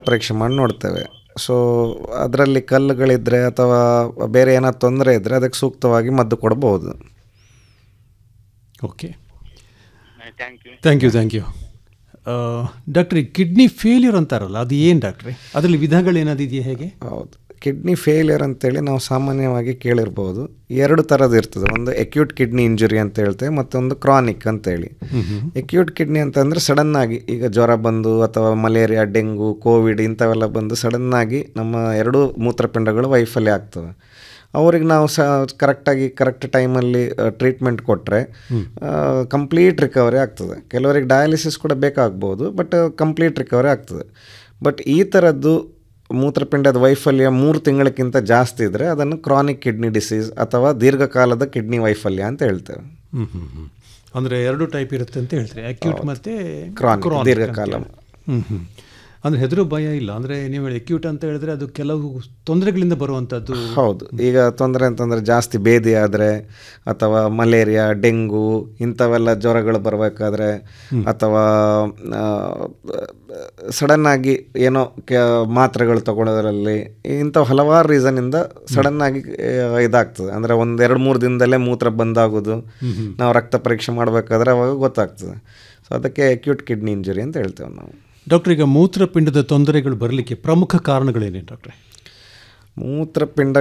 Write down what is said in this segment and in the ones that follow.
ಪರೀಕ್ಷೆ ಮಾಡಿ ನೋಡ್ತೇವೆ ಸೊ ಅದರಲ್ಲಿ ಕಲ್ಲುಗಳಿದ್ದರೆ ಅಥವಾ ಬೇರೆ ಏನಾದ್ರು ತೊಂದರೆ ಇದ್ದರೆ ಅದಕ್ಕೆ ಸೂಕ್ತವಾಗಿ ಮದ್ದು ಕೊಡ್ಬೋದು okay thank you thank you thank you ಡಾಕ್ಟ್ರಿ ಕಿಡ್ನಿ ಫೇಲ್ಯೂರ್ ಅಂತಾರಲ್ಲ ಅದು ಏನು ಡಾಕ್ಟ್ರಿ ಅದರಲ್ಲಿ ವಿಧಗಳೇನಾದ್ರು ಇದೆಯಾ ಹೇಗೆ ಹೌದು ಕಿಡ್ನಿ ಫೇಲಿಯರ್ ಅಂತೇಳಿ ನಾವು ಸಾಮಾನ್ಯವಾಗಿ ಕೇಳಿರ್ಬೋದು ಎರಡು ಥರದ್ದು ಇರ್ತದೆ ಒಂದು ಎಕ್ಯೂಟ್ ಕಿಡ್ನಿ ಇಂಜುರಿ ಅಂತ ಹೇಳ್ತೇವೆ ಮತ್ತೊಂದು ಕ್ರಾನಿಕ್ ಅಂತೇಳಿ ಎಕ್ಯೂಟ್ ಕಿಡ್ನಿ ಅಂತಂದರೆ ಸಡನ್ನಾಗಿ ಈಗ ಜ್ವರ ಬಂದು ಅಥವಾ ಮಲೇರಿಯಾ ಡೆಂಗು ಕೋವಿಡ್ ಇಂಥವೆಲ್ಲ ಬಂದು ಸಡನ್ನಾಗಿ ನಮ್ಮ ಎರಡೂ ಮೂತ್ರಪಿಂಡಗಳು ವೈಫಲ್ಯ ಆಗ್ತವೆ ಅವ್ರಿಗೆ ನಾವು ಸ ಕರೆಕ್ಟಾಗಿ ಕರೆಕ್ಟ್ ಟೈಮಲ್ಲಿ ಟ್ರೀಟ್ಮೆಂಟ್ ಕೊಟ್ಟರೆ ಕಂಪ್ಲೀಟ್ ರಿಕವರಿ ಆಗ್ತದೆ ಕೆಲವರಿಗೆ ಡಯಾಲಿಸಿಸ್ ಕೂಡ ಬೇಕಾಗ್ಬೋದು ಬಟ್ ಕಂಪ್ಲೀಟ್ ರಿಕವರಿ ಆಗ್ತದೆ ಬಟ್ ಈ ಥರದ್ದು ಮೂತ್ರಪಿಂಡದ ವೈಫಲ್ಯ ಮೂರು ತಿಂಗಳಕ್ಕಿಂತ ಜಾಸ್ತಿ ಇದ್ದರೆ ಅದನ್ನು ಕ್ರಾನಿಕ್ ಕಿಡ್ನಿ ಡಿಸೀಸ್ ಅಥವಾ ದೀರ್ಘಕಾಲದ ಕಿಡ್ನಿ ವೈಫಲ್ಯ ಅಂತ ಹೇಳ್ತೇವೆ ಹ್ಞೂ ಹ್ಞೂ ಹ್ಞೂ ಅಂದರೆ ಎರಡು ಟೈಪ್ ಇರುತ್ತೆ ಅಂತ ಹೇಳ್ತೀರಿ ಅಕ್ಯೂಟ್ ಮತ್ತು Chronic, ದೀರ್ಘಕಾಲ. ಹ್ಞೂ ಹ್ಞೂ ಅಂದರೆ ಹೆದರು ಭಯ ಇಲ್ಲ ಅಂದರೆ ನೀವು ಹೇಳಿ ಅಕ್ಯೂಟ್ ಅಂತ ಹೇಳಿದ್ರೆ ಅದು ಕೆಲವು ತೊಂದರೆಗಳಿಂದ ಬರುವಂಥದ್ದು ಹೌದು ಈಗ ತೊಂದರೆ ಅಂತಂದರೆ ಜಾಸ್ತಿ ಬೇದಿ ಆದರೆ ಅಥವಾ ಮಲೇರಿಯಾ ಡೆಂಗು ಇಂಥವೆಲ್ಲ ಜ್ವರಗಳು ಬರಬೇಕಾದ್ರೆ ಅಥವಾ ಸಡನ್ನಾಗಿ ಏನೋ ಕೆ ಮಾತ್ರೆಗಳು ತಗೊಳ್ಳೋದ್ರಲ್ಲಿ ಇಂಥ ಹಲವಾರು ರೀಸನಿಂದ ಸಡನ್ನಾಗಿ ಇದಾಗ್ತದೆ ಅಂದರೆ ಒಂದು ಎರಡು ಮೂರು ದಿನದಲ್ಲೇ ಮೂತ್ರ ಬಂದಾಗೋದು ನಾವು ರಕ್ತ ಪರೀಕ್ಷೆ ಮಾಡಬೇಕಾದ್ರೆ ಅವಾಗ ಗೊತ್ತಾಗ್ತದೆ ಸೊ ಅದಕ್ಕೆ ಅಕ್ಯೂಟ್ ಕಿಡ್ನಿ ಇಂಜುರಿ ಅಂತ ಹೇಳ್ತೇವೆ ನಾವು ಡಾಕ್ಟರ್ ಈಗ ಮೂತ್ರಪಿಂಡದ ತೊಂದರೆಗಳು ಬರಲಿಕ್ಕೆ ಪ್ರಮುಖ ಕಾರಣಗಳೇನೇನು ಡಾಕ್ಟ್ರೆ ಮೂತ್ರಪಿಂಡ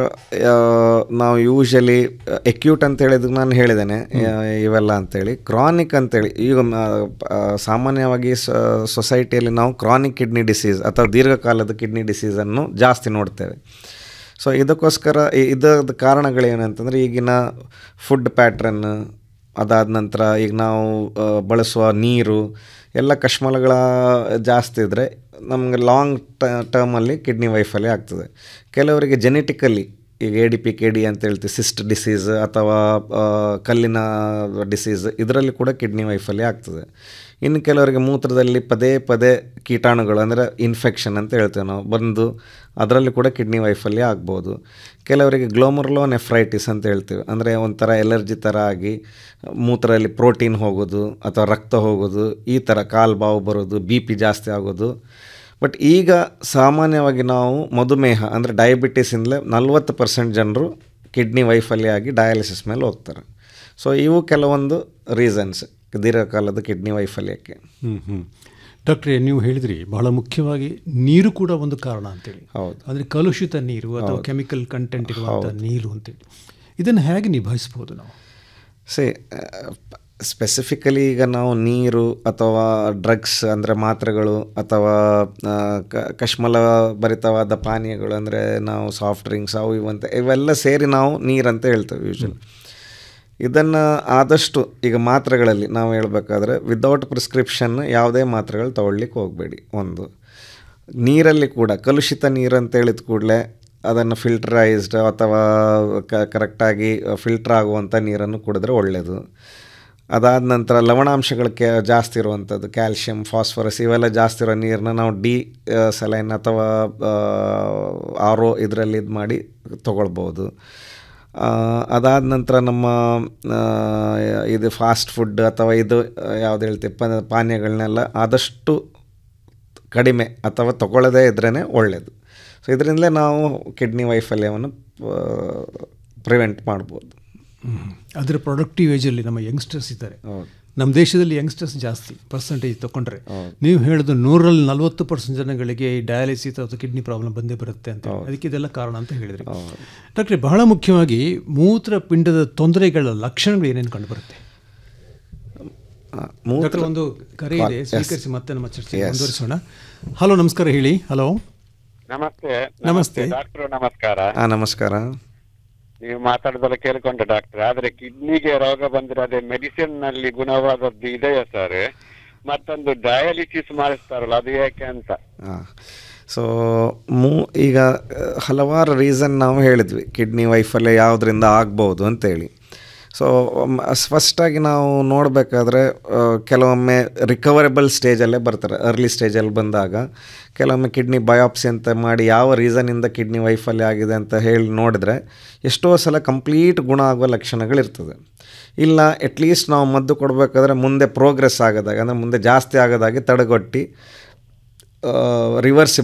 ನಾವು ಯೂಶಲಿ ಎಕ್ಯೂಟ್ ಅಂತ ಹೇಳಿದಾಗ ನಾನು ಹೇಳಿದ್ದೇನೆ ಆ, ಇವೆಲ್ಲ ಅಂತೇಳಿ ಕ್ರಾನಿಕ್ ಅಂತೇಳಿ ಈಗ ಮ- ಆ, ಸಾಮಾನ್ಯವಾಗಿ ಸೊಸೈಟಿಯಲ್ಲಿ ನಾವು ಕ್ರಾನಿಕ್ ಕಿಡ್ನಿ ಡಿಸೀಸ್ ಅಥವಾ ದೀರ್ಘಕಾಲದ ಕಿಡ್ನಿ ಡಿಸೀಸನ್ನು ಜಾಸ್ತಿ ನೋಡ್ತೇವೆ ಸೊ ಇದಕ್ಕೋಸ್ಕರ ಇ- ಇದರದ ಕಾರಣಗಳೇನಂತಂದರೆ ಈಗಿನ ಫುಡ್ ಪ್ಯಾಟ್ರನ್ ಅದಾದ ನಂತರ ಈಗ ನಾವು ಆ, ಬಳಸುವ ನೀರು ಎಲ್ಲ ಕಶ್ಮಲಗಳ ಜಾಸ್ತಿ ಇದ್ದರೆ ನಮಗೆ ಲಾಂಗ್ ಟರ್ಮಲ್ಲಿ ಕಿಡ್ನಿ ವೈಫಲ್ಯ ಆಗ್ತದೆ ಕೆಲವರಿಗೆ ಜೆನೆಟಿಕಲಿ ಈಗ A D P K D ಅಂತ ಹೇಳ್ತೀವಿ ಸಿಸ್ಟ್ ಡಿಸೀಸ್ ಅಥವಾ ಆ, ಕಲ್ಲಿನ ಡಿಸೀಸ್ ಇದರಲ್ಲಿ ಕೂಡ ಕಿಡ್ನಿ ವೈಫಲ್ಯ ಆಗ್ತದೆ ಇನ್ನು ಕೆಲವರಿಗೆ ಮೂತ್ರದಲ್ಲಿ ಪದೇ ಪದೇ ಕೀಟಾಣುಗಳು ಅಂದರೆ ಇನ್ಫೆಕ್ಷನ್ ಅಂತ ಹೇಳ್ತೇವೆ ನಾವು ಬಂದು ಅದರಲ್ಲಿ ಕೂಡ ಕಿಡ್ನಿ ವೈಫಲ್ಯ ಆಗ್ಬೋದು ಕೆಲವರಿಗೆ ಗ್ಲೋಮರ್ಲೋ ನೆಫ್ರೈಟಿಸ್ ಅಂತ ಹೇಳ್ತೀವಿ ಅಂದರೆ ಒಂಥರ ಎಲರ್ಜಿ ಥರ ಆಗಿ ಮೂತ್ರದಲ್ಲಿ ಪ್ರೋಟೀನ್ ಹೋಗೋದು ಅಥವಾ ರಕ್ತ ಹೋಗೋದು ಈ ಥರ ಕಾಲು ಬಾವು ಬರೋದು ಬಿ ಪಿ ಜಾಸ್ತಿ ಆಗೋದು ಬಟ್ ಈಗ ಸಾಮಾನ್ಯವಾಗಿ ನಾವು ಮಧುಮೇಹ ಅಂದರೆ ಡಯಾಬಿಟೀಸಿಂದಲೇ ನಲ್ವತ್ತು ಪರ್ಸೆಂಟ್ ಜನರು ಕಿಡ್ನಿ ವೈಫಲ್ಯ ಆಗಿ ಡಯಾಲಿಸಿಸ್ ಮೇಲೆ ಹೋಗ್ತಾರೆ ಸೊ ಇವು ಕೆಲವೊಂದು ರೀಸನ್ಸ್ ದೀರ್ಘಕಾಲದ ಕಿಡ್ನಿ ವೈಫಲ್ಯಕ್ಕೆ ಹ್ಞೂ ಹ್ಞೂ ಡಾಕ್ಟ್ರೆ ನೀವು ಹೇಳಿದ್ರಿ ಬಹಳ ಮುಖ್ಯವಾಗಿ ನೀರು ಕೂಡ ಒಂದು ಕಾರಣ ಅಂತೇಳಿ ಹೌದು. ಅಂದರೆ ಕಲುಷಿತ ನೀರು ಅಥವಾ ಕೆಮಿಕಲ್ ಕಂಟೆಂಟ್ ಇರುವಂಥ ನೀರು ಅಂತೇಳಿ ಇದನ್ನು ಹೇಗೆ ನಿಭಾಯಿಸ್ಬೋದು ನಾವು ಸೇ ಸ್ಪೆಸಿಫಿಕಲಿ ಈಗ ನಾವು ನೀರು ಅಥವಾ ಡ್ರಗ್ಸ್ ಅಂದರೆ ಮಾತ್ರೆಗಳು ಅಥವಾ ಆ, ಕ- ಕಶ್ಮಲ ಭರಿತವಾದ ಪಾನೀಯಗಳು ಅಂದರೆ ನಾವು ಸಾಫ್ಟ್ ಡ್ರಿಂಕ್ಸ್ ಅವು ಇವು ಅಂತ ಇವೆಲ್ಲ ಸೇರಿ ನಾವು ನೀರಂತ ಹೇಳ್ತೇವೆ ಯೂಶಲಿ ಇದನ್ನು ಆದಷ್ಟು ಈಗ ಮಾತ್ರೆಗಳಲ್ಲಿ ನಾವು ಹೇಳಬೇಕಾದ್ರೆ ವಿದೌಟ್ ಪ್ರಿಸ್ಕ್ರಿಪ್ಷನ್ ಯಾವುದೇ ಮಾತ್ರೆಗಳು ತಗೊಳ್ಲಿಕ್ಕೆ ಹೋಗಬೇಡಿ ಒಂದು ನೀರಲ್ಲಿ ಕೂಡ ಕಲುಷಿತ ನೀರು ಅಂತ ಹೇಳಿದ ಕೂಡಲೇ ಅದನ್ನು ಫಿಲ್ಟ್ರೈಸ್ಡ್ ಅಥವಾ ಕ ಕರೆಕ್ಟಾಗಿ ಫಿಲ್ಟ್ರ್ ಆಗುವಂಥ ನೀರನ್ನು ಕುಡಿದ್ರೆ ಒಳ್ಳೆಯದು ಅದಾದ ನಂತರ ಲವಣಾಂಶಗಳು ಕೆ ಜಾಸ್ತಿ ಇರುವಂಥದ್ದು ಕ್ಯಾಲ್ಶಿಯಂ ಫಾಸ್ಫರಸ್ ಇವೆಲ್ಲ ಜಾಸ್ತಿ ಇರೋ ನೀರನ್ನ ನಾವು ಡಿ ಸಲೈನ್ ಅಥವಾ ಆರ್ ಒ ಇದರಲ್ಲಿ ಇದು ಮಾಡಿ ತೊಗೊಳ್ಬೋದು ಅದಾದ ನಂತರ ನಮ್ಮ ಆ, ಇದು ಫಾಸ್ಟ್ ಫುಡ್ ಅಥವಾ ಇದು ಯಾವ್ದು ಹೇಳ್ತೀವಿ ಪ ಪಾನೀಯಗಳನ್ನೆಲ್ಲ ಆದಷ್ಟು ಕಡಿಮೆ ಅಥವಾ ತಗೊಳ್ಳದೇ ಇದ್ರೇ ಒಳ್ಳೆಯದು ಸೊ ಇದರಿಂದಲೇ ನಾವು ಕಿಡ್ನಿ ವೈಫಲ್ಯವನ್ನು ಪ್ರಿವೆಂಟ್ ಮಾಡ್ಬೋದು ಅದರ ಪ್ರೊಡಕ್ಟಿವ್ ಏಜಲ್ಲಿ ನಮ್ಮ ಯಂಗ್ಸ್ಟರ್ಸ್ ಇದ್ದಾರೆ ಹೌದು ನಮ್ಮ ದೇಶದಲ್ಲಿ ಯಂಗ್ಸ್ಟರ್ಸ್ ಜಾಸ್ತಿ ಪರ್ಸೆಂಟೇಜ್ ತಗೊಂಡ್ರೆ ನೀವು ಹೇಳೋದು ನೂರಲ್ಲಿ ನಲವತ್ತು ಪರ್ಸೆಂಟ್ ಜನಗಳಿಗೆ ಈ ಡಯಾಲಿಸಿಸ್ ಅಥವಾ ಕಿಡ್ನಿ ಪ್ರಾಬ್ಲಮ್ ಬಂದೇ ಬರುತ್ತೆ ಅಂತ ಅದಕ್ಕೆ ಇದೆಲ್ಲ ಕಾರಣ ಅಂತ ಹೇಳಿದ್ರಿ ಡಾಕ್ಟ್ರೆ ಬಹಳ ಮುಖ್ಯವಾಗಿ ಮೂತ್ರಪಿಂಡದ ತೊಂದರೆಗಳ ಲಕ್ಷಣಗಳು ಏನೇನು ಕಂಡುಬರುತ್ತೆ ಆ, ಮೂತ್ರ ಡಾಕ್ಟರ್ ಒಂದು ಕರೆ ಇದೆ ಸ್ವೀಕರಿಸಿ ಮತ್ತೆ ನಮ್ಮ ಚರ್ಚೆ ಮುಂದುವರಿಸೋಣ ಹಲೋ ನಮಸ್ಕಾರ ಹೇಳಿ ಹಲೋ ನಮಸ್ತೆ ನಮಸ್ತೆ. ಡಾಕ್ಟರ್ ನಮಸ್ಕಾರ ಹಾಂ ನಮಸ್ಕಾರ ನೀವು ಮಾತಾಡೋದೆಲ್ಲ ಕೇಳ್ಕೊಂಡೆ ಡಾಕ್ಟರ್ ಆದ್ರೆ ಕಿಡ್ನಿಗೆ ರೋಗ ಬಂದ್ರೆ ಅದೇ ಮೆಡಿಸಿನ್ ನಲ್ಲಿ ಗುಣವಾದದ್ದು ಇದೆಯಾ ಸರ್ ಮತ್ತೊಂದು ಡಯಾಲಿಸಿಸ್ ಮಾಡಿಸ್ತಾರಲ್ಲ ಅದು ಯಾಕೆ ಅಂತ ಹಾಂ ಸೊ ಮೂ ಈಗ ಆ, ಹಲವಾರು ರೀಸನ್ ನಾವು ಹೇಳಿದ್ವಿ ಕಿಡ್ನಿ ವೈಫಲ್ಯ ಯಾವುದರಿಂದ ಆಗ್ಬೋದು ಅಂತೇಳಿ ಸೊ ಫಸ್ಟಾಗಿ ನಾವು ನೋಡಬೇಕಾದ್ರೆ ಕೆಲವೊಮ್ಮೆ ರಿಕವರಬಲ್ ಸ್ಟೇಜಲ್ಲೇ ಬರ್ತಾರೆ ಅರ್ಲಿ ಸ್ಟೇಜಲ್ಲಿ ಬಂದಾಗ ಕೆಲವೊಮ್ಮೆ ಕಿಡ್ನಿ ಬಯಾಪ್ಸಿ ಅಂತ ಮಾಡಿ ಯಾವ ರೀಸನಿಂದ ಕಿಡ್ನಿ ವೈಫಲ್ಯ ಆಗಿದೆ ಅಂತ ಹೇಳಿ ನೋಡಿದ್ರೆ ಎಷ್ಟೋ ಸಲ ಕಂಪ್ಲೀಟ್ ಗುಣ ಆಗುವ ಲಕ್ಷಣಗಳಿರ್ತದೆ ಇಲ್ಲ ಅಟ್ಲೀಸ್ಟ್ ನಾವು ಮದ್ದು ಕೊಡಬೇಕಾದ್ರೆ ಮುಂದೆ ಪ್ರೋಗ್ರೆಸ್ ಆಗೋದಾಗ ಅಂದರೆ ಮುಂದೆ ಜಾಸ್ತಿ ಆಗೋದಾಗಿ ತಡೆಗಟ್ಟಿ ರಿವರ್ಸಿಬಲ್